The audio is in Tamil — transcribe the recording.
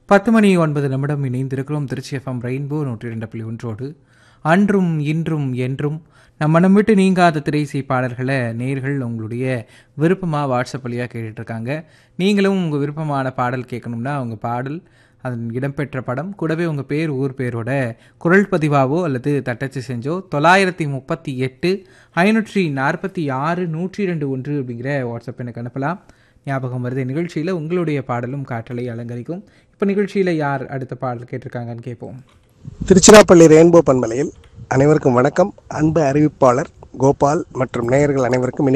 பத்து மணி ஒன்பது நிமிடம் இணைந்திருக்கிறோம் திருச்சி எஃப்எம் ரெயின்போ நூற்றி இரண்டு புள்ளி ஒன்றோடு அன்றும் இன்றும் என்றும் நம்ம மனம் விட்டு நீங்காத திரைசை பாடல்களை நேர்கள் உங்களுடைய விருப்பமாக வாட்ஸ்அப் வழியாக கேட்டுட்ருக்காங்க நீங்களும் உங்கள் விருப்பமான பாடல் கேட்கணும்னா உங்கள் பாடல் அதன் இடம்பெற்ற படம் கூடவே உங்கள் பேர் ஊர் பேரோட குரல் பதிவாவோ அல்லது தட்டச்சு செஞ்சோ தொள்ளாயிரத்தி முப்பத்தி எட்டு ஐநூற்றி நாற்பத்தி ஆறு நூற்றி ரெண்டு ஒன்று அப்படிங்கிற வாட்ஸ்அப் எனக்கு அனுப்பலாம் ஞாபகம் வருது நிகழ்ச்சியில் உங்களுடைய பாடலும் காற்றலை அலங்கரிக்கும் இப்போ நிகழ்ச்சியில் யார் அடுத்த பாடல் கேட்டிருக்காங்கன்னு கேட்போம் திருச்சிராப்பள்ளி ரெயின்போ பண்பலையில் அனைவருக்கும் வணக்கம் அன்பு அறிவிப்பாளர் கோபால் மற்றும் நேயர்கள் அனைவருக்கும் இனி